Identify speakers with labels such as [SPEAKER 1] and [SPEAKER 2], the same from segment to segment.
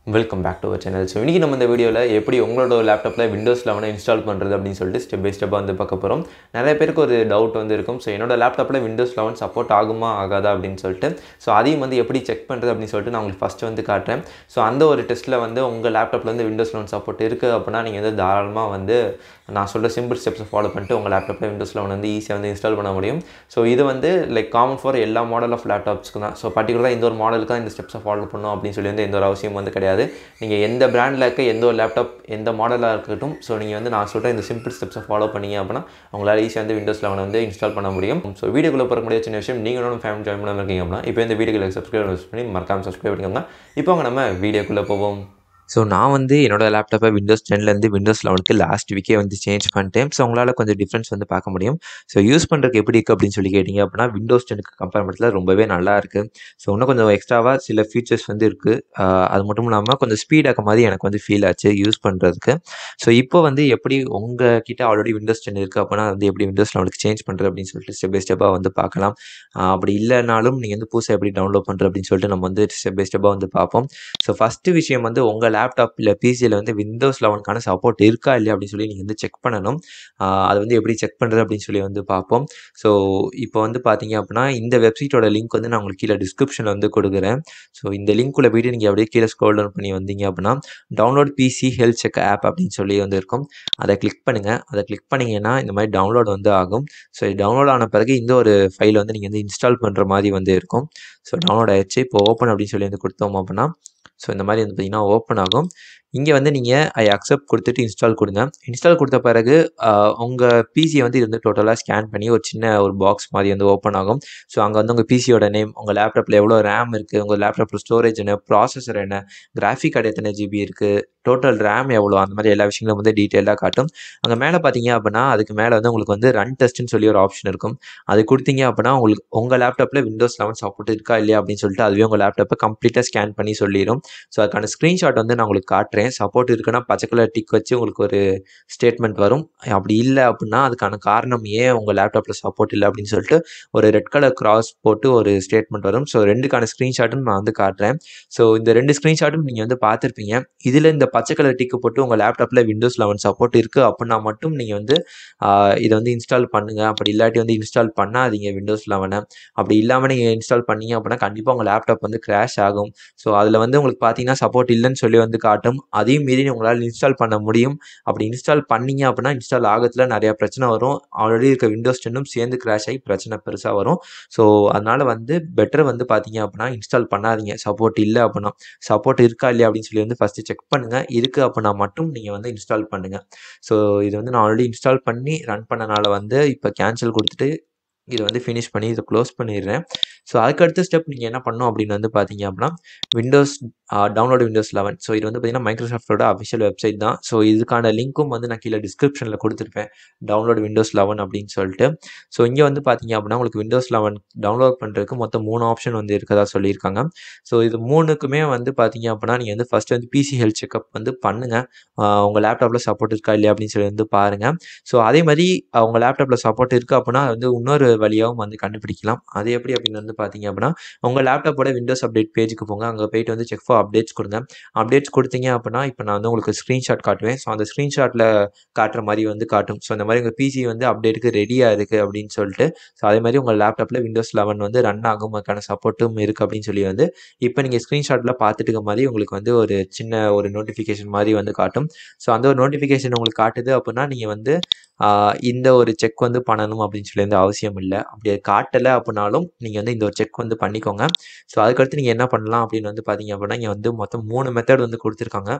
[SPEAKER 1] welcome back to our channel so இன்றைக்கி நம்ம இந்த வீடியோவில் எப்படி உங்களோட லேப்டாப்பில் விண்டோஸ் லெவனை இன்ஸ்டால் பண்ணுறது அப்படின்னு சொல்லிட்டு ஸ்டெப் பை ஸ்டெப்பாக வந்து பார்க்க போகிறோம் நிறைய பேருக்கு ஒரு டவுட் வந்து இருக்கும் ஸோ என்னோட லேப்டாப்பில் விண்டோஸ் லெவன் சப்போர்ட் ஆகுமா ஆகாதா அப்படின்னு சொல்லிட்டு ஸோ அதையும் வந்து எப்படி செக் பண்ணுறது அப்படின்னு சொல்லிட்டு நான் உங்களுக்கு ஃபஸ்ட்டு வந்து காட்டுறேன் ஸோ அந்த ஒரு டெஸ்ட்டில் வந்து உங்கள் லேப்டாப்பில் வந்து விண்டோஸ் லெவன் சப்போர்ட் இருக்குது அப்படின்னா நீங்கள் வந்து தாராளமாக வந்து நான் சொல்கிற சிம்பிள் ஸ்டெப்ஸை ஃபாலோ பண்ணிட்டு உங்கள் லேப்டாப்பில் விண்டோஸ் லெவன் வந்து ஈஸியாக வந்து இன்ஸ்டால் பண்ண முடியும் ஸோ இது வந்து லைக் காமன் ஃபார் எல்லா மாடல் ஆஃப் லேப்டாப்ஸ்க்கு தான் ஸோ பர்டிகுலராக இந்த ஒரு மாடலுக்கு தான் இந்த ஸ்டெப்ஸை ஃபாலோ பண்ணணும் அப்படின்னு சொல்லி வந்து எந்த ஒரு அவசியம் வந்து கிடையாது நீங்கள் எந்த பிராண்டில் இருக்க எந்த ஒரு லேப்டாப் எந்த மாடலாக இருக்கட்டும் ஸோ நீங்கள் வந்து நான் சொல்கிற இந்த சிம்பிள் ஸ்டெப்ஸை ஃபாலோ பண்ணீங்க அப்படின்னா உங்களால் ஈஸியாக வந்து விண்டோஸ் லெவன் வந்து இன்ஸ்டால் பண்ண முடியும் ஸோ வீடியோக்குள்ளே போகிற முடிய சின்ன விஷயம் நீங்களும் ஃபேமிலி ஜாயின் பண்ணாமல் இருக்கீங்க அப்படின்னா இப்போ இந்த வீடியோக்கு சப்ஸ்கிரைப் பண்ணி மறக்காமல் சப்ஸ்கிரைப் பண்ணிக்கோங்க இப்போ அவங்க நம்ம வீடியோக்குள்ளே போவோம் ஸோ நான் வந்து என்னோட லேப்டாப்பை விண்டோஸ் டென்லேருந்து விண்டோஸ் லெவனுக்கு லாஸ்ட் வீக்கே வந்து சேஞ்ச் பண்ணிட்டேன் ஸோ உங்களால் கொஞ்சம் டிஃப்ரென்ஸ் வந்து பார்க்க முடியும் ஸோ யூஸ் பண்ணுறதுக்கு எப்படி இருக்குது அப்படின்னு சொல்லி கேட்டிங்க அப்படின்னா விண்டோஸ் டெனுக்கு கம்பேர் பண்ணுறதுல ரொம்பவே நல்லா இருக்குது ஸோ இன்னும் கொஞ்சம் எக்ஸ்ட்ராவாக சில ஃபீச்சர்ஸ் வந்து இருக்குது அது மட்டும் இல்லாமல் கொஞ்சம் ஸ்பீடாக்க மாதிரி எனக்கு வந்து ஃபீல் ஆச்சு யூஸ் பண்ணுறதுக்கு ஸோ இப்போ வந்து எப்படி உங்கள் கிட்ட ஆல்ரெடி விண்டோஸ் டென் இருக்குது அப்படின்னா வந்து எப்படி விண்டோஸ் லெவனுக்கு சேஞ்ச் பண்ணுறது அப்படின்னு சொல்லிட்டு ஸ்டெப் பை ஸ்டெப்பாக வந்து பார்க்கலாம் ஆஹ் அப்படி இல்லைனாலும் நீங்கள் வந்து புதுசாக எப்படி டவுன்லோட் பண்ணுறது அப்படின்னு சொல்லிட்டு நம்ம வந்து ஸ்டெப் பை ஸ்டெப்பாக வந்து பார்ப்போம் ஸோ ஃபஸ்ட்டு விஷயம் வந்து உங்கள் லேப்டாப் இல்லை பிசியில் வந்து விண்டோஸ் லெவனுக்கான சப்போர்ட் இருக்கா இல்லையா அப்படின்னு சொல்லி நீங்கள் வந்து செக் பண்ணணும் ஆஹ் அது வந்து எப்படி செக் பண்ணுறது அப்படின்னு சொல்லி வந்து பார்ப்போம் ஸோ இப்போ வந்து பார்த்தீங்க அப்படின்னா இந்த வெப்சைட்டோட லிங்க் வந்து நான் உங்களுக்கு கீழே டிஸ்கிரிப்ஷனில் வந்து கொடுக்குறேன் ஸோ இந்த லிங்க்குள்ளே போயிட்டு நீங்கள் அப்படியே கீழே ஸ்க்ரோல் டவுன் பண்ணி வந்தீங்க அப்படின்னா download PC health check app அப்படின்னு சொல்லி வந்து இருக்கும் அதை கிளிக் பண்ணுங்கள் அதை கிளிக் பண்ணிங்கன்னா இந்த மாதிரி டவுன்லோட் வந்து ஆகும் ஸோ டவுன்லோட் ஆன பிறகு இந்த ஒரு ஃபைல் வந்து நீங்கள் வந்து இன்ஸ்டால் பண்ணுற மாதிரி வந்து இருக்கும் ஸோ டவுன்லோட் ஆயிடுச்சு இப்போ ஓப்பன் அப்படின்னு சொல்லி வந்து கொடுத்தோம் அப்படின்னா ஸோ இந்த மாதிரி வந்து பார்த்தீங்கன்னா ஓப்பன் ஆகும் இங்கே வந்து நீங்கள் ஐ அக்செப்ட் கொடுத்துட்டு இன்ஸ்டால் கொடுங்க இன்ஸ்டால் கொடுத்த பிறகு உங்கள் பிசியை வந்து இது வந்து டோட்டலாக ஸ்கேன் பண்ணி ஒரு சின்ன ஒரு பாக்ஸ் மாதிரி வந்து ஓப்பன் ஆகும் ஸோ அங்கே வந்து உங்கள் பிசியோட நேம் உங்கள் லேப்டாப்பில் எவ்வளோ ரேம் இருக்குது உங்கள் லேப்டாப்பில் ஸ்டோரேஜ் என்ன ப்ராசஸர் என்ன கிராஃபிக் கார்டு எத்தனை ஜிபி இருக்குது டோட்டல் ரேம் எவ்வளோ அந்த மாதிரி எல்லா விஷயங்களும் வந்து டீட்டெயிலாக காட்டும் அங்கே மேலே பார்த்தீங்க அப்படின்னா அதுக்கு மேலே வந்து உங்களுக்கு வந்து ரன் டெஸ்ட்னு சொல்லி ஒரு ஆப்ஷன் இருக்கும் அது கொடுத்தீங்க அப்படின்னா உங்களுக்கு உங்கள் லேப்டாப்பில் விண்டோஸ் லெவன் சப்போர்ட் இருக்கா இல்லையா அப்படின்னு சொல்லிட்டு அதுவே உங்கள் லேப்டாப்பை கம்ப்ளீட்டாக ஸ்கேன் பண்ணி சொல்லிடும் ஸோ அதுக்கான ஸ்க்ரீன்ஷாட் வந்து நான் உங்களுக்கு காட்டுறேன் சப்போர்ட் இருக்குன்னா பச்சை கலர் டிக் வச்சு உங்களுக்கு ஒரு ஸ்டேட்மெண்ட் வரும் அப்படி இல்லை அப்படின்னா அதுக்கான காரணம் ஏன் உங்கள் லேப்டாப்பில் சப்போர்ட் இல்லை அப்படின்னு சொல்லிட்டு ஒரு ரெட் கலர் கிராஸ் போட்டு ஒரு ஸ்டேட்மெண்ட் வரும் ஸோ ரெண்டுக்கான ஸ்க்ரீன்ஷாட்டும் நான் வந்து காட்டுறேன் ஸோ இந்த ரெண்டு ஸ்க்ரீன்ஷாட்டும் நீங்கள் வந்து பார்த்துருப்பீங்க இதில் இந்த பச்சை கலர் டிக்கு போட்டு உங்கள் லேப்டாப்பில் விண்டோஸ் லெவன் சப்போர்ட் இருக்குது அப்படின்னா மட்டும் நீங்கள் வந்து இதை வந்து இன்ஸ்டால் பண்ணுங்கள் அப்படி இல்லாட்டி வந்து இன்ஸ்டால் பண்ணாதீங்க விண்டோஸ் லெவனை அப்படி இல்லாமல் நீங்கள் இன்ஸ்டால் பண்ணீங்க அப்படின்னா கண்டிப்பாக உங்கள் லேப்டாப் வந்து கிராஷ் ஆகும் ஸோ அதில் வந்து உங்களுக்கு பார்த்தீங்கன்னா சப்போர்ட் இல்லைன்னு சொல்லி வந்து காட்டும் அதையும் மீறி உங்களால் இன்ஸ்டால் பண்ண முடியும் அப்படி இன்ஸ்டால் பண்ணீங்க அப்படின்னா இன்ஸ்டால் ஆகத்தில் நிறையா பிரச்சனை வரும் ஆல்ரெடி இருக்க விண்டோஸ் டென்னும் சேர்ந்து கிராஷ் ஆகி பிரச்சனை பெருசாக வரும் ஸோ அதனால் வந்து பெட்டர் வந்து பார்த்தீங்க அப்படின்னா இன்ஸ்டால் பண்ணாதீங்க சப்போர்ட் இல்லை அப்படின்னா சப்போர்ட் இருக்கா இல்லையா அப்படின்னு சொல்லி வந்து ஃபஸ்ட்டு செக் பண்ணுங்கள் இருக்குது அப்படின்னா மட்டும் நீங்கள் வந்து இன்ஸ்டால் பண்ணுங்கள் ஸோ இது வந்து நான் ஆல்ரெடி இன்ஸ்டால் பண்ணி ரன் பண்ணனால வந்து இப்போ கேன்சல் கொடுத்துட்டு இதை வந்து ஃபினிஷ் பண்ணி இதை க்ளோஸ் பண்ணிடுறேன் ஸோ அதுக்கு அடுத்த ஸ்டெப் நீங்கள் என்ன பண்ணணும் அப்படின்னு வந்து பார்த்தீங்க அப்படின்னா Windows download Windows eleven so இது வந்து பார்த்தீங்கன்னா மைக்ரோசாஃப்டோட அஃபிஷியல் வெப்சைட் தான் ஸோ இதுக்கான லிங்க்கும் வந்து நான் கீழே டிஸ்கிரிப்ஷனில் கொடுத்துருப்பேன் டவுன்லோட் விண்டோஸ் லெவன் அப்படின்னு சொல்லிட்டு ஸோ இங்கே வந்து பார்த்தீங்க அப்படின்னா உங்களுக்கு விண்டோஸ் லெவன் டவுன்லோட் பண்ணுறதுக்கு மொத்தம் மூணு ஆப்ஷன் வந்து இருக்கதா சொல்லியிருக்காங்க ஸோ இது மூணுக்குமே வந்து பார்த்தீங்க அப்படின்னா நீங்கள் வந்து ஃபஸ்ட்டு வந்து பிசி ஹெல்த் செக்அப் வந்து பண்ணுங்கள் உங்கள் லேப்டாப்பில் சப்போர்ட் இருக்கா இல்லையா அப்படின்னு சொல்லி வந்து பாருங்கள் ஸோ அதே மாதிரி உங்கள் லேப்டாப்பில் சப்போர்ட் இருக்குது அப்படின்னா வந்து இன்னொரு வழியாகவும் வந்து கண்டுபிடிக்கலாம் அது எப்படி அப்படின்னு வந்து பார்த்தீங்க அப்படின்னா உங்கள் லேப்டாப்போட விண்டோஸ் அப்டேட் பேஜுக்கு போங்க அங்கே போயிட்டு வந்து செக் ஃபார் அப்டேட்ஸ் கொடுங்க அப்டேட்ஸ் கொடுத்தீங்க அப்படின்னா இப்போ நான் வந்து உங்களுக்கு ஸ்க்ரீன்ஷாட் காட்டுவேன் ஸோ அந்த ஸ்க்ரீன்ஷாட்டில் காட்டுற மாதிரி வந்து காட்டும் ஸோ இந்த மாதிரி உங்கள் பிசி வந்து அப்டேட்டுக்கு ரெடியாக இருக்குது அப்படின்னு சொல்லிட்டு ஸோ அதே மாதிரி உங்கள் லேப்டாப்பில் விண்டோஸ் லெவன் வந்து ரன் ஆகும் அதுக்கான சப்போர்ட்டும் இருக்குது அப்படின்னு சொல்லி வந்து இப்போ நீங்கள் ஸ்க்ரீன்ஷாட்டில் பார்த்துட்டு இருக்க மாதிரி உங்களுக்கு வந்து ஒரு சின்ன ஒரு நோட்டிஃபிகேஷன் மாதிரி வந்து காட்டும் ஸோ அந்த ஒரு நோட்டிஃபிகேஷன் உங்களுக்கு காட்டுது அப்படின்னா நீங்கள் வந்து இந்த ஒரு செக் வந்து பண்ணணும் அப்படின்னு சொல்லி வந்து அவசியம் இல்லை அப்படி அது காட்டலை அப்படின்னாலும் நீங்கள் வந்து இந்த ஒரு செக் வந்து பண்ணிக்கோங்க ஸோ அதுக்கடுத்து நீங்கள் என்ன பண்ணலாம் அப்படின்னு வந்து பார்த்தீங்க அப்படின்னா இங்கே வந்து மொத்தம் மூணு மெத்தட் வந்து கொடுத்துருக்காங்க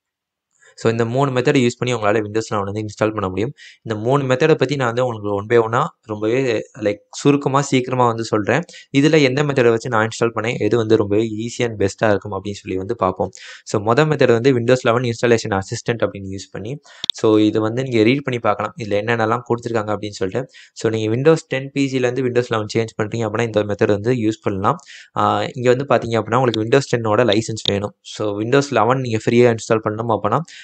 [SPEAKER 1] ஸோ இந்த மூணு மெத்தடை யூஸ் பண்ணி உங்களால் விண்டோஸ் லெவன் வந்து இன்ஸ்டால் பண்ண முடியும் இந்த மூணு மெத்தடை பற்றி நான் வந்து உங்களுக்கு ஒன் பை ஒன்னாக ரொம்பவே லைக் சுருக்கமாக சீக்கிரமாக வந்து சொல்கிறேன் இதில் எந்த மெத்தடை வச்சு நான் இன்ஸ்டால் பண்ணேன் எது வந்து ரொம்பவே ஈஸி அண்ட் பெஸ்ட்டாக இருக்கும் அப்படின்னு சொல்லி வந்து பார்ப்போம் ஸோ மொதல் மெத்தட் வந்து விண்டோஸ் லெவன் இன்ஸ்டாலேஷன் அசிஸ்டன்ட் அப்படின்னு யூஸ் பண்ணி ஸோ இது வந்து நீங்கள் ரீட் பண்ணி பார்க்கலாம் இதில் என்னென்னலாம் கொடுத்துருக்காங்க அப்படின்னு சொல்லிட்டு ஸோ நீங்கள் விண்டோஸ் டென் பிசிலேருந்து விண்டோஸ் லெவன் சேஞ்ச் பண்ணுறீங்க அப்படின்னா இந்த மெத்தட் வந்து யூஸ் பண்ணலாம் இங்கே வந்து பார்த்தீங்க அப்படின்னா உங்களுக்கு விண்டோஸ் டென்னோட லைசன்ஸ் வேணும் ஸோ விண்டோஸ் லெவன் நீங்கள் ஃப்ரீயாக இன்ஸ்டால் பண்ணணும் அப்படின்னா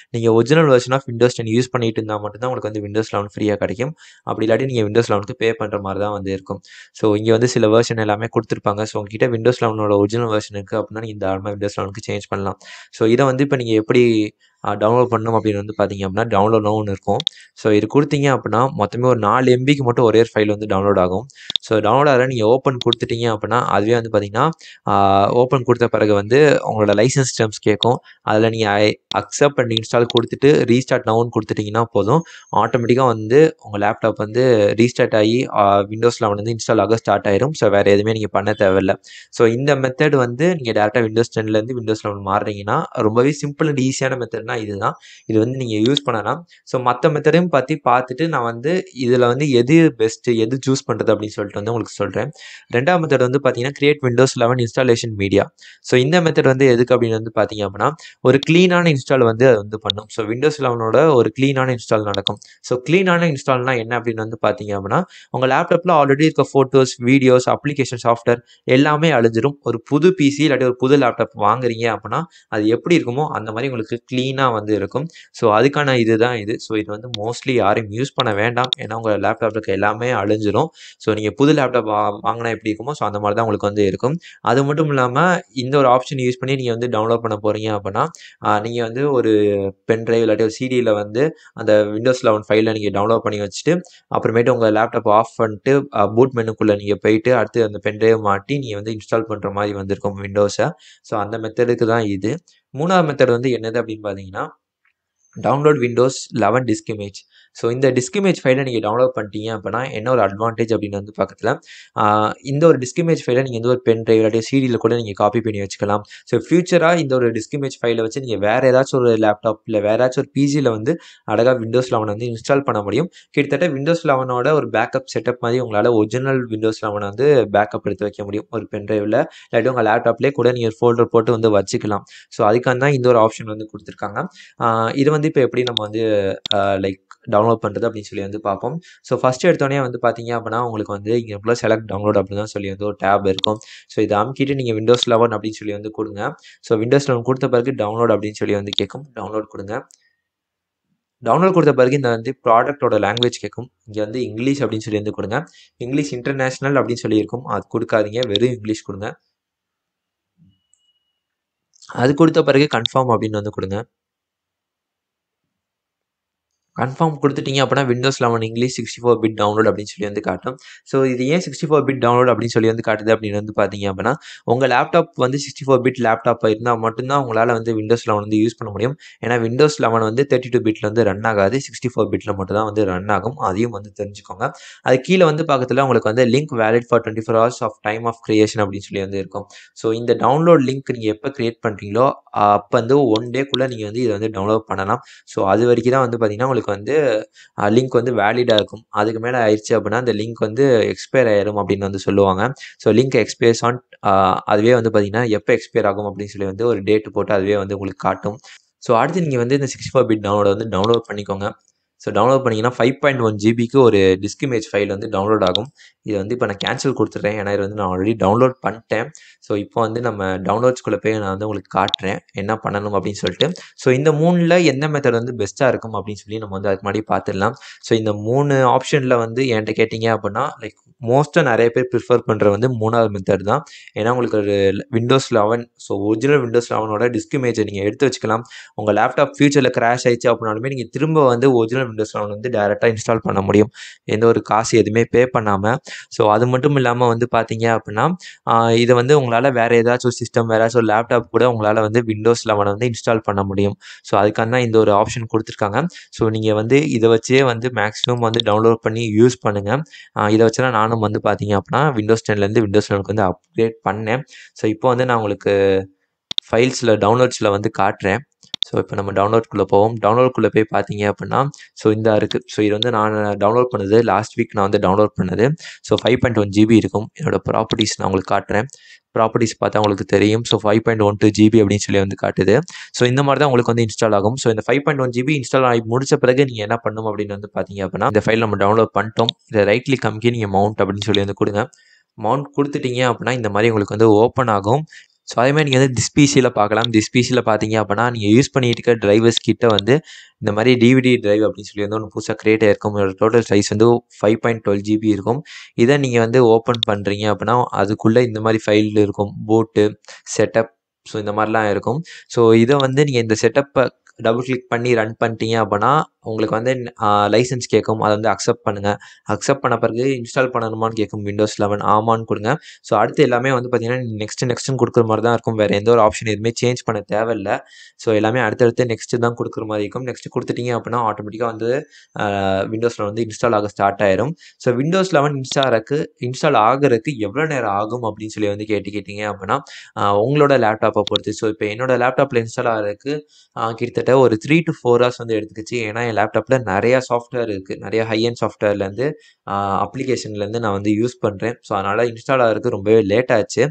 [SPEAKER 1] நீங்கள் original version of Windows ten use பண்ணிட்டு இருந்தால் மட்டும்தான் உங்களுக்கு வந்து விண்டோஸ் லெவன் ஃப்ரீயாக கிடைக்கும் அப்படி இல்லாட்டி நீங்கள் விண்டோஸ் லெவனுக்கு பே பண்ணுற மாதிரி தான் வந்து இருக்கும் ஸோ இங்கே வந்து சில வெர்ஷன் எல்லாமே கொடுத்துருப்பாங்க ஸோ உங்ககிட்ட விண்டோஸ் லெவனோட ஒரிஜினல் வெர்ஷன் இருக்குது அப்படின்னா நீங்கள் தாராளமாக விண்டோஸ் லெவனுக்கு சேஞ்ச் பண்ணலாம் ஸோ இதை வந்து இப்போ நீங்கள் எப்படி டவுன்லோட் பண்ணணும் அப்படின்னு வந்து பார்த்தீங்க அப்படின்னா டவுன்லோட்னு ஒன்று இருக்கும் ஸோ இது கொடுத்தீங்க அப்படின்னா மொத்தமே ஒரு நாலு எம்பிக்கு மட்டும் ஒரே ஒரு ஃபைல் வந்து டவுன்லோட் ஆகும் ஸோ டவுன்லோட் ஆகிற நீங்கள் ஓப்பன் கொடுத்துட்டீங்க அப்படின்னா அதுவே வந்து பார்த்தீங்கன்னா ஓப்பன் கொடுத்த பிறகு வந்து உங்களோட லைசன்ஸ் டேர்ம்ஸ் கேட்கும் அதில் நீங்கள் அக்செப்ட் பண்ணி இன்ஸ்டால் கொடுத்துட்டு ரீஸ்டார்ட் நவுன் கொடுத்துட்டிங்கன்னா போதும் ஆட்டோமேட்டிக்காக வந்து உங்கள் லேப்டாப் வந்து ரீஸ்டார்ட் ஆகி விண்டோஸ் லெவன் வந்து இன்ஸ்டால் ஆக ஸ்டார்ட் ஆயிரும் ஸோ வேறு எதுவுமே நீங்கள் பண்ண தேவையில்ல ஸோ இந்த மெத்தட் வந்து நீங்கள் டேரெக்டாக விண்டோஸ் டென்லேருந்து விண்டோஸ் லெவன் மாறுறீங்கன்னா ரொம்பவே சிம்பிள் அண்ட் ஈஸியான மெத்தட்னா இதுதான் இது வந்து நீங்கள் யூஸ் பண்ணலாம் ஸோ மற்ற மெத்தடையும் பற்றி பார்த்துட்டு நான் வந்து இதில் வந்து எது பெஸ்ட்டு எது சூஸ் பண்ணுறது அப்படின்னு சொல்லிட்டு வந்து உங்களுக்கு சொல்கிறேன் ரெண்டாவது மெத்தட் வந்து பார்த்தீங்கன்னா create Windows eleven installation media so இந்த மெத்தட் வந்து எதுக்கு அப்படின்னு வந்து பார்த்தீங்க அப்படின்னா ஒரு க்ளீனான இன்ஸ்டால் வந்து அது வந்து பண்ணும் ஸோ விண்டோஸ் லெவனோட ஒரு க்ளீனான இன்ஸ்டால் நடக்கும் ஸோ க்ளீனான இன்ஸ்டால்னா என்ன அப்படின்னு வந்து பார்த்தீங்க அப்படின்னா உங்கள் லேப்டாப்பில் ஆல்ரெடி இருக்க ஃபோட்டோஸ் வீடியோஸ் அப்ளிகேஷன் சாஃப்ட்வேர் எல்லாமே அழிஞ்சிரும் ஒரு புது பிசி இல்லாட்டி ஒரு புது லேப்டாப் வாங்குறீங்க அப்படின்னா அது எப்படி இருக்குமோ அந்த மாதிரி உங்களுக்கு க்ளீனாக வந்து இருக்கும் ஸோ அதுக்கான இதுதான் இது ஸோ இது வந்து மோஸ்ட்லி யாரையும் யூஸ் பண்ண வேண்டாம் ஏன்னா உங்கள் லேப்டாப்புக்கு எல்லாமே அழிஞ்சிரும் ஸோ நீங்கள் புது லேப்டாப் வா வாங்கினா எப்படி இருக்குமோ ஸோ அந்த மாதிரி தான் உங்களுக்கு வந்து இருக்கும் அது மட்டும் இல்லாமல் இந்த ஒரு ஆப்ஷன் யூஸ் பண்ணி நீங்கள் வந்து டவுன்லோட் பண்ண போகிறீங்க அப்படின்னா நீங்கள் வந்து ஒரு பென் ட்ரைவ் இல்லாட்டி ஒரு சிடியில் வந்து அந்த விண்டோஸ் லெவன் ஃபைலில் நீங்கள் டவுன்லோட் பண்ணி வச்சுட்டு அப்புறமேட்டு உங்கள் லேப்டாப் ஆஃப் பண்ணிட்டு பூட் மெனுக்குள்ளே நீங்கள் போயிட்டு அடுத்து அந்த பென் ட்ரைவ் மாட்டி நீங்கள் வந்து இன்ஸ்டால் பண்ணுற மாதிரி வந்திருக்கும் விண்டோஸை ஸோ அந்த மெத்தடுக்கு தான் இது மூணாவது மெத்தட் வந்து என்னது அப்படின்னு பார்த்தீங்கன்னா download Windows eleven disk image so இந்த டிஸ்க் இமேஜ் ஃபைலை நீங்கள் டவுன்லோட் பண்ணிட்டீங்க அப்படின்னா என்ன ஒரு அட்வான்டேஜ் அப்படின்னு வந்து பக்கத்தில் இந்த ஒரு டிஸ்க் இமேஜ் ஃபைலை நீங்கள் வந்து ஒரு பென் ட்ரைவ் இல்லாட்டி சீடியில் கூட நீங்கள் காப்பி பண்ணி வச்சுக்கலாம் ஸோ ஃபியூச்சராக இந்த ஒரு டிஸ்க் இமேஜ் ஃபைலை வச்சு நீங்கள் வேறு ஏதாச்சும் ஒரு லேப்டாப் இல்லை வேறு ஏதாச்சும் ஒரு பிஜியில் வந்து அழகாக விண்டோஸ் லெவன் வந்து இன்ஸ்டால் பண்ண முடியும் கிட்டத்தட்ட விண்டோஸ் லெவனோட ஒரு பேக்கப் செட்டப் மாதிரி உங்களால் ஒரிஜினல் விண்டோஸ் லெவனை வந்து பேக்கப் எடுத்து வைக்க முடியும் ஒரு பென் ட்ரைவில் இல்லாட்டி உங்கள் லேப்டாப்லேயே கூட நீங்கள் ஃபோல்டர் போட்டு வந்து வச்சுக்கலாம் ஸோ அதுக்காக தான் இந்த ஒரு ஆப்ஷன் வந்து கொடுத்துருக்காங்க இது வந்து இப்போ எப்படி நம்ம வந்து லைக் டவுன்லோட் பண்ணுறது அப்படின்னு சொல்லி வந்து பார்ப்போம் ஸோ ஃபஸ்ட்டு எடுத்தோடனே வந்து பார்த்தீங்க அப்படின்னா உங்களுக்கு வந்து இங்கே ஃபுல்லாக செலக்ட் டவுன்லோட் அப்படின்னு தான் சொல்லி வந்து ஒரு டேப் இருக்கும் ஸோ இதை அமுக்கிட்டு நீங்கள் விண்டோஸ் லெவன் அப்படின்னு சொல்லி வந்து கொடுங்க ஸோ விண்டோஸ் லெவன் கொடுத்த பிறகு டவுன்லோட் அப்படின்னு சொல்லி வந்து கேட்கும் டவுன்லோட் கொடுங்க டவுன்லோட் கொடுத்த பிறகு இந்த வந்து ப்ராடக்ட்டோட லாங்குவேஜ் கேட்கும் இங்கே வந்து இங்கிலீஷ் அப்படின்னு சொல்லி வந்து கொடுங்க இங்கிலீஷ் இன்டர்நேஷ்னல் அப்படின்னு சொல்லி இருக்கும் அது கொடுக்காதீங்க வெறும் இங்கிலீஷ் கொடுங்க அது கொடுத்த பிறகு கன்ஃபார்ம் அப்படின்னு வந்து கொடுங்க கன்ஃபார்ம் கொடுத்துட்டீங்க அப்படின்னா Windows eleven English sixty four bit download அப்படின்னு சொல்லி வந்து காட்டும் ஸோ இது ஏன் சிக்ஸ்டி ஃபோர் பிட் டவுன்லோட் அப்படின்னு சொல்லி வந்து காட்டுது அப்படின்னு வந்து பார்த்தீங்க அப்படின்னா உங்கள் லேப்டாப் வந்து சிக்ஸ்டி ஃபோர் பிட் லேப்டாப் இருந்தால் மட்டும்தான் உங்களால் வந்து விண்டோஸ் லெவன் வந்து யூஸ் பண்ண முடியும் ஏன்னா விண்டோஸ் லெவன் வந்து தேர்ட்டி டூ பிட்டில் வந்து ரன் ஆகாது சிக்ஸ்டி ஃபோர் பிட்டில் மட்டும் தான் வந்து ரன் ஆகும் அதையும் வந்து தெரிஞ்சுக்கோங்க அது கீழே வந்து பக்கத்தில் உங்களுக்கு வந்து link valid for twenty four hours of time of creation அப்படின்னு சொல்லி வந்து இருக்கும் ஸோ இந்த டவுன்லோட் லிங்க் நீங்கள் எப்போ கிரியேட் பண்ணுறீங்களோ அப்போ வந்து ஒன் டேக்குள்ளே நீங்கள் வந்து இதை வந்து டவுன்லோட் பண்ணலாம் ஸோ அது வரைக்கும் தான் வந்து பார்த்தீங்கன்னா உங்களுக்கு வந்து லிங்க் வந்து வேலிடாக இருக்கும் அதுக்கு மேலே ஆயிடுச்சு அப்படின்னா அந்த லிங்க் வந்து எக்ஸ்பயர் ஆயிரும் அப்படின்னு வந்து சொல்லுவாங்க ஸோ லிங்க் எக்ஸ்பயர்ஸ் ஆன் அதுவே வந்து பார்த்தீங்கன்னா எப்போ எக்ஸ்பயர் ஆகும் அப்படின்னு சொல்லி வந்து ஒரு டேட் போட்டு அதுவே வந்து உங்களுக்கு காட்டும் ஸோ அடுத்து நீங்கள் வந்து இந்த சிக்ஸ்டி ஃபோர் பிட் டவுன்லோட் வந்து டவுன்லோட் பண்ணிக்கோங்க ஸோ டவுன்லோட் பண்ணிங்கன்னா ஃபைவ் பாயிண்ட் ஒன் ஜிபிக்கு ஒரு டிஸ்க் இமேஜ் ஃபைல் வந்து டவுன்லோட் ஆகும் இது வந்து இப்போ நான் கேன்சல் கொடுத்துட்றேன் ஏன்னா இது வந்து நான் ஆல்ரெடி டவுன்லோட் பண்ணிட்டேன் ஸோ இப்போ வந்து நம்ம டவுன்லோட்ஸ்குள்ளே போய் நான் வந்து உங்களுக்கு காட்டுறேன் என்ன பண்ணணும் அப்படின்னு சொல்லிட்டு ஸோ இந்த மூணில் எந்த மெத்தட் வந்து பெஸ்ட்டாக இருக்கும் அப்படின்னு சொல்லி நம்ம வந்து அதுக்கு முன்னாடி பார்த்துடலாம் ஸோ இந்த மூணு ஆப்ஷனில் வந்து என்கிட்ட கேட்டிங்க அப்படின்னா லைக் மோஸ்ட்டாக நிறைய பேர் ப்ரிஃபர் பண்ணுற வந்து மூணாவது மெத்தட் தான் ஏன்னா உங்களுக்கு ஒரு Windows eleven so original Windows லெவனோட டிஸ்க் இமேஜை நீங்கள் எடுத்து வச்சுக்கலாம் உங்கள் லேப்டாப் ஃபியூச்சரில் கிராஷ் ஆயிடுச்சு அப்படின்னாலுமே நீங்கள் திரும்ப வந்து ஒரிஜினல் விண்டோஸ் லெவன் வந்து டேரெக்டாக இன்ஸ்டால் பண்ண முடியும் எந்த ஒரு காசு எதுவுமே பே பண்ணாமல் ஸோ அது மட்டும் இல்லாமல் வந்து பார்த்தீங்க அப்படின்னா இதை வந்து உங்களால் வேறு ஏதாச்சும் சிஸ்டம் வேறு ஏதாச்சும் லேப்டாப் கூட உங்களால் வந்து விண்டோஸ் லெவனை வந்து இன்ஸ்டால் பண்ண முடியும் ஸோ அதுக்காக தான் இந்த ஒரு ஆப்ஷன் கொடுத்துருக்காங்க ஸோ நீங்கள் வந்து இதை வச்சே வந்து மேக்ஸிமம் வந்து டவுன்லோட் பண்ணி யூஸ் பண்ணுங்கள் இதை வச்சு தான் நானும் வந்து பார்த்தீங்க அப்படின்னா விண்டோஸ் டென்லேருந்து விண்டோஸ் லெவனுக்கு வந்து அப்கிரேட் பண்ணேன் ஸோ இப்போ வந்து நான் உங்களுக்கு ஃபைல்ஸில் டவுன்லோட்ஸில் வந்து காட்டுறேன் ஸோ இப்போ நம்ம டவுன்லோட்குள்ளே போவோம் டவுன்லோட்குள்ளே போய் பார்த்தீங்க அப்படின்னா ஸோ இந்த இருக்குது ஸோ இது வந்து நான் டவுன்லோட் பண்ணது லாஸ்ட் வீக் நான் வந்து டவுன்லோட் பண்ணது so five point one GB இருக்கும் என்னோடய ப்ராப்பர்ட்டிஸ் நான் உங்களுக்கு காட்டுறேன் ப்ராப்பர்ட்டிஸ் பார்த்தா உங்களுக்கு தெரியும் so five point one two GB அப்படின்னு சொல்லி வந்து காட்டுது ஸோ இந்த மாதிரி தான் உங்களுக்கு வந்து இன்ஸ்டால் ஆகும் ஸோ இந்த five point one GB install ஆகி முடிச்ச பிறகு நீங்கள் என்ன பண்ணணும் அப்படின்னு வந்து பார்த்தீங்க அப்படின்னா இந்த ஃபைல் நம்ம டவுன்லோட் பண்ணிட்டோம் இதை ரைட் கிளிக் அமுக்கி நீங்கள் மவுண்ட் அப்படின்னு சொல்லி வந்து கொடுங்க மவுண்ட் கொடுத்துட்டீங்க அப்படின்னா இந்த மாதிரி உங்களுக்கு வந்து ஓப்பன் ஆகும்
[SPEAKER 2] ஸோ அதேமாதிரி நீங்கள் வந்து திஸ்பிசியில் பார்க்கலாம் திஸ்பிசியில் பார்த்தீங்க அப்படின்னா நீங்கள் யூஸ் பண்ணிட்டு இருக்க டிரைவர்ஸ் கிட்ட வந்து இந்த மாதிரி டிவிடி டிரைவ் அப்படின்னு சொல்லி வந்து ஒன்று புதுசாக க்ரியேட் ஆயிருக்கும் இதோட டோட்டல் சைஸ் வந்து ஃபைவ் பாயிண்ட் டுவெல் ஜிபி இருக்கும் இதை நீங்கள் வந்து ஓப்பன் பண்ணுறீங்க அப்படின்னா அதுக்குள்ளே இந்த மாதிரி ஃபைல் இருக்கும் போட்டு செட்டப் ஸோ இந்த மாதிரிலாம் இருக்கும் ஸோ இதை வந்து நீங்கள் இந்த செட்டப்பை டபுள் கிளிக் பண்ணி ரன் பண்ணிட்டீங்க அப்படின்னா உங்களுக்கு வந்து லைசன்ஸ் கேட்கும் அதை வந்து அக்செப்ட் பண்ணுங்கள் அக்செப்ட் பண்ண பிறகு இன்ஸ்டால் பண்ணணுமான்னு கேட்கும் விண்டோஸ் லெவன் ஆமான்னு கொடுங்க ஸோ அடுத்து எல்லாமே வந்து பார்த்தீங்கன்னா நெக்ஸ்ட் நெக்ஸ்ட்னு கொடுக்குற மாதிரி தான் இருக்கும் வேறு எந்த ஒரு ஆப்ஷன் எதுவுமே சேஞ்ச் பண்ண தேவையில்லை ஸோ எல்லாமே அடுத்தடுத்து நெக்ஸ்ட் தான் கொடுக்குற மாதிரி இருக்கும் நெக்ஸ்ட் கொடுத்துட்டீங்க அப்படின்னா ஆட்டோமேட்டிக்காக வந்து விண்டோஸில் வந்து இன்ஸ்டால் ஆக ஸ்டார்ட் ஆயிரும் ஸோ விண்டோஸ் லெவன் இன்ஸ்டாலுக்கு இன்ஸ்டால் ஆகிறதுக்கு எவ்வளோ நேரம் ஆகும் அப்படின்னு சொல்லி வந்து கேட்டு கேட்டிங்க அப்படின்னா ஆஹ் உங்களோட லேப்டாப்பை பொறுத்து ஸோ இப்போ என்னோட லேப்டாப்பில் இன்ஸ்டால் ஆகிறதுக்கு ஆஹ் கிட்டத்தட்ட ஒரு த்ரீ டு ஃபோர் ஹவர்ஸ் வந்து எடுத்துக்கிச்சு ஏன்னா என் லேப்டாப்பில் நிறையா சாஃப்ட்வேர் இருக்குது நிறைய ஹை அண்ட் சாஃப்ட்வேர்லேருந்து அப்ளிகேஷன்லேருந்து நான் வந்து யூஸ் பண்ணுறேன் ஸோ அதனால் இன்ஸ்டால் ஆகிறதுக்கு ரொம்பவே லேட் ஆச்சு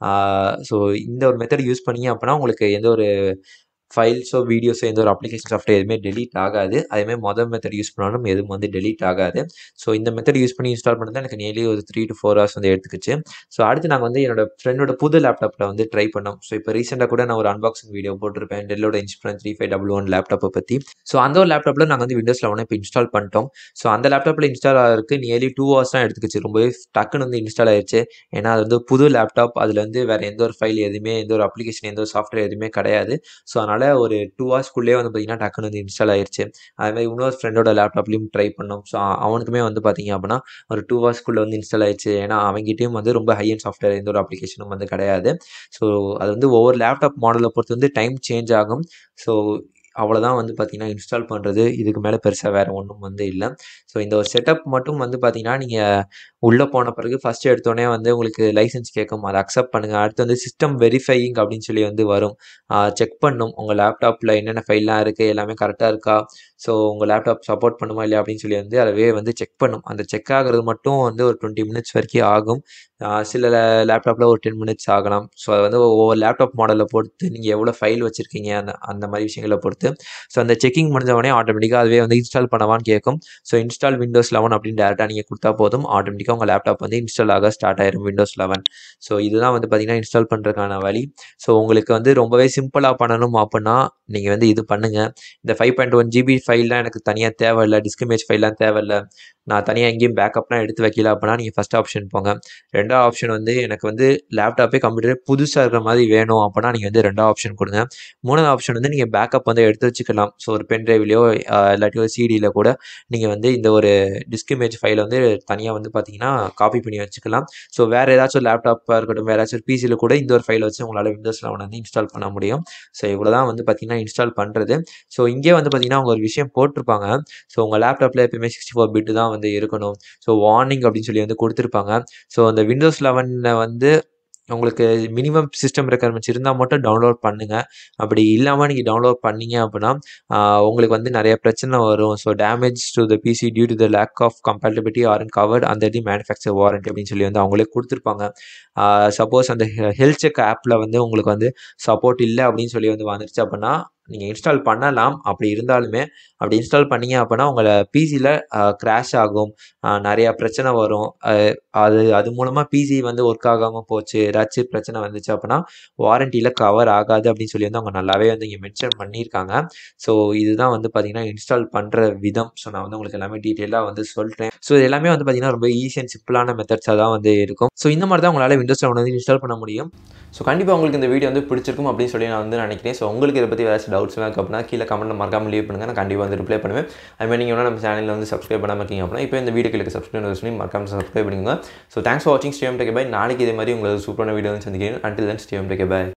[SPEAKER 2] ஸோ இந்த ஒரு மெத்தட் யூஸ் பண்ணீங்க அப்படின்னா உங்களுக்கு எந்த ஒரு ஃபைல்ஸோ வீடியோஸோ எந்த ஒரு அப்ளிகேஷன் சாஃப்ட்வேர் எதுவுமே டெலீட் ஆகாது அதேமாதிரி மொதல் மெத்தட் யூஸ் பண்ணாலும் எதுவும் வந்து டெலீட் ஆகாது ஸோ இந்த மெத்தட் யூஸ் பண்ணி இன்ஸ்டால் பண்ணது எனக்கு நியர்லி ஒரு த்ரீ டு ஃபோர் ஹவர்ஸ் வந்து எடுத்துக்கிச்சு ஸோ அடுத்து நாங்கள் வந்து என்னோட ஃப்ரெண்டோட புது லேப்டாப்பில் வந்து ட்ரை பண்ணோம் ஸோ இப்போ ரீசெண்டாக கூட நான் ஒரு அன்பாக்சிங் வீடியோ போட்டிருப்பேன் டெல்லோட Inspiron three five double one லேப்டாப்பை பற்றி ஸோ அந்த ஒரு லேப்டாப்பில் நாங்கள் வந்து விண்டோஸ் லெவனை இப்போ இன்ஸ்டால் பண்ணிட்டோம் ஸோ அந்த லேப்டாப்பில் இன்ஸ்டால் ஆகிறதுக்கு நியர்லி டூ ஹவர்ஸ் தான் எடுத்துக்கிச்சு ரொம்பவே டக்குன்னு வந்து இன்ஸ்டால் ஆயிடுச்சு ஏன்னா அது வந்து புது லேப்டாப் அதில் வந்து வேறு எந்த ஒரு ஃபைல் எதுவுமே எந்த ஒரு அப்ளிகேஷன் எந்த ஒரு சாஃப்ட்வேர் எதுவுமே கிடையாது ஸோ அதனால் ஒரு டூ ஹவர்ஸ்க்குள்ளேயே வந்து பார்த்தீங்கன்னா டக்குன்னு வந்து இன்ஸ்டால் ஆயிடுச்சு அதே மாதிரி இன்னொரு ஃப்ரெண்டோட லேப்டாப்லையும் ட்ரை பண்ணோம் ஸோ அவனுக்குமே வந்து பார்த்தீங்க அப்படின்னா ஒரு டூ ஹவர்ஸ்க்குள்ளே வந்து இன்ஸ்டால் ஆயிடுச்சு ஏன்னா அவங்ககிட்டயும் வந்து ரொம்ப ஹை அண்ட் சாஃப்ட்வேர் எந்த ஒரு அப்ளிகேஷனும் வந்து கிடையாது ஸோ அது வந்து ஒவ்வொரு லேப்டாப் மாடலை பொறுத்து வந்து டைம் சேஞ்ச் ஆகும் ஸோ அவ்வளோதான் வந்து பார்த்தீங்கன்னா இன்ஸ்டால் பண்ணுறது இதுக்கு மேலே பெருசாக வேறு ஒன்றும் வந்து இல்லை ஸோ இந்த ஒரு செட்டப் மட்டும் வந்து பார்த்தீங்கன்னா நீங்கள் உள்ளே போன பிறகு ஃபஸ்ட்டு எடுத்தோடனே வந்து உங்களுக்கு லைசன்ஸ் கேட்கும் அதை அக்செப்ட் பண்ணுங்கள் அடுத்து வந்து சிஸ்டம் வெரிஃபையிங் அப்படின்னு சொல்லி வந்து வரும் செக் பண்ணும் உங்கள் லேப்டாப்பில் என்னென்ன ஃபைல்லாம் இருக்குது எல்லாமே கரெக்டாக இருக்கா ஸோ உங்கள் லேப்டாப் சப்போர்ட் பண்ணுமா இல்லையா அப்படின்னு சொல்லி வந்து அதவே வந்து செக் பண்ணும் அந்த செக் ஆகிறது மட்டும் வந்து ஒரு டுவெண்ட்டி மினிட்ஸ் வரைக்கும் ஆகும் ஆஹ் சில லேப்டாப்பில் ஒரு டென் மினிட்ஸ் ஆகலாம் ஸோ அது வந்து ஒவ்வொரு லேப்டாப் மாடலை பொறுத்து நீங்கள் எவ்வளோ ஃபைல் வச்சுருக்கீங்க அந்த அந்த மாதிரி விஷயங்களை பொறுத்து ஸோ அந்த செக்கிங் முடிஞ்ச உடனே ஆட்டோமேட்டிக்காக அதுவே வந்து இன்ஸ்டால் பண்ணவான்னு கேட்கும் ஸோ இன்ஸ்டால் விண்டோஸ் லெவன் அப்படின்னு டேரெக்டாக நீங்கள் கொடுத்தா போதும் ஆட்டோமேட்டிக்காக உங்கள் லேப்டாப் வந்து இன்ஸ்டால் ஆக ஸ்டார்ட் ஆயிரும் விண்டோஸ் லெவன் ஸோ இதுதான் வந்து பார்த்தீங்கன்னா இன்ஸ்டால் பண்ணுறதுக்கான வழி ஸோ உங்களுக்கு வந்து ரொம்பவே சிம்பிளாக பண்ணணும் அப்படின்னா நீங்கள் வந்து இது பண்ணுங்கள் இந்த ஃபைவ் பாயிண்ட் ஒன் ஜிபி ஃபைல்லாம் எனக்கு தனியாக தேவையில்லை டிஸ்க் இமேஜ் ஃபைல்லாம் தேவையில்லை நான் தனியாக எங்கேயும் பேக்கப்லாம் எடுத்து வைக்கல அப்படின்னா நீங்கள் ஃபஸ்ட் ஆப்ஷன் போங்க ரெண்டாவது ஆப்ஷன் வந்து எனக்கு வந்து லேப்டாப்பே கம்ப்யூட்டரே புதுசாக இருக்கிற மாதிரி வேணும் அப்படின்னா நீங்கள் வந்து ரெண்டாவது ஆப்ஷன் கொடுங்க மூணாவது ஆப்ஷன் வந்து நீங்கள் பேக்கப் வந்து எடுத்து வச்சுக்கலாம் ஸோ ஒரு பென் ட்ரைவ்லையோ இல்லாட்டி ஒரு சிடியில் கூட நீங்கள் வந்து இந்த ஒரு டிஸ்க் இமேஜ் ஃபைலை வந்து தனியாக வந்து பார்த்தீங்கன்னா காப்பி பண்ணி வச்சுக்கலாம் ஸோ வேறு ஏதாச்சும் லேப்டாப்பாக இருக்கட்டும் வேறு ஏதாச்சும் பிசியில் கூட இந்த ஒரு ஃபைலை வச்சு உங்களால் விண்டோஸ் லெவன் வந்து இன்ஸ்டால் பண்ண முடியும் ஸோ இவ்வளோ தான் வந்து பார்த்தீங்கன்னா இன்ஸ்டால் பண்ணுறது ஸோ இங்கே வந்து பார்த்தீங்கன்னா அவங்க ஒரு விஷயம் போட்டிருப்பாங்க ஸோ உங்கள் லேப்டாப்பில் எப்பயுமே சிக்ஸ்டி ஃபோர் பிட்டு தான் வந்து இருக்கணும் ஸோ வார்னிங் அப்படின்னு சொல்லி வந்து கொடுத்துருப்பாங்க ஸோ அந்த விண்டோஸ் லெவனில் வந்து உங்களுக்கு மினிமம் சிஸ்டம் ரெக்குயர்மெண்ட்ஸ் இருந்தால் மட்டும் டவுன்லோட் பண்ணுங்கள் அப்படி இல்லாமல் நீங்கள் டவுன்லோட் பண்ணீங்க அப்படின்னா ஆஹ் உங்களுக்கு வந்து நிறைய பிரச்சனை வரும் so damage to the PC due to the lack of compatibility or in covered அந்த தி மேனுஃபேக்சர் வாரண்டி அப்படின்னு சொல்லி வந்து அவங்களே கொடுத்துருப்பாங்க சப்போஸ் அந்த ஹெல்த் செக் ஆப்பில் வந்து உங்களுக்கு வந்து சப்போர்ட் இல்லை அப்படின்னு சொல்லி வந்து வந்துருச்சு அப்படின்னா நீங்கள் இன்ஸ்டால் பண்ணலாம் அப்படி இருந்தாலுமே அப்படி இன்ஸ்டால் பண்ணீங்க அப்படின்னா உங்களை பிசியில் கிராஷ் ஆகும் ஆஹ் நிறைய பிரச்சனை வரும் அஹ் அது அது மூலமாக பிசி வந்து ஒர்க் ஆகாமல் போச்சு ஏதாச்சும் பிரச்சனை வந்துச்சு அப்படின்னா வாரண்டியில் கவர் ஆகாது அப்படின்னு சொல்லி வந்து அவங்க நல்லாவே வந்து இங்கே மென்ஷன் பண்ணியிருக்காங்க ஸோ இதுதான் வந்து பார்த்தீங்கன்னா இன்ஸ்டால் பண்ணுற விதம் ஸோ நான் வந்து உங்களுக்கு எல்லாமே டீட்டெயிலாக வந்து சொல்கிறேன் ஸோ இது எல்லாமே வந்து பார்த்தீங்கன்னா ரொம்ப ஈஸி அண்ட் சிம்பிளான மெத்தட்ஸாக தான் வந்து இருக்கும் ஸோ இந்த மாதிரி தான் உங்களால் விண்டோஸ் லெவன் வந்து இன்ஸ்டால் பண்ண முடியும்
[SPEAKER 1] ஸோ கண்டிப்பாக உங்களுக்கு இந்த வீடியோ வந்து பிடிச்சிருக்கும் அப்படின்னு சொல்லி நான் வந்து நினைக்கிறேன் ஸோ உங்களுக்கு இதை பற்றி ஏதாச்சும் டவுட்ஸ்லாம் இருக்கு அப்படின்னா கீழே கமெண்ட்டில் மறக்காம லீவ் பண்ணுங்கள் நான் கண்டிப்பாக வந்து ரிப்ளை பண்ணுவேன் அதுமாதிரி நீங்கள் வேணால் நம்ம சேனலில் வந்து சப்ஸ்கிரைப் பண்ணாமல் இருக்கீங்க அப்படின்னா இப்போ இந்த வீடியோ கீழே சப்ஸ்கிரைப் சொல்லி மறக்காம சப்ஸ்கிரைப் பண்ணுங்க ஸோ தேங்க்ஸ் ஃபார் வாட்சிங் ஸ்டேம் டேக்கே பாய் நாளைக்கு இதே மாதிரி உங்களுக்கு சூப்பரான வீடியோ வந்து சந்திக்கிறேன் அண்டில் தன் ஸ்டேம் டேக்கே பாய்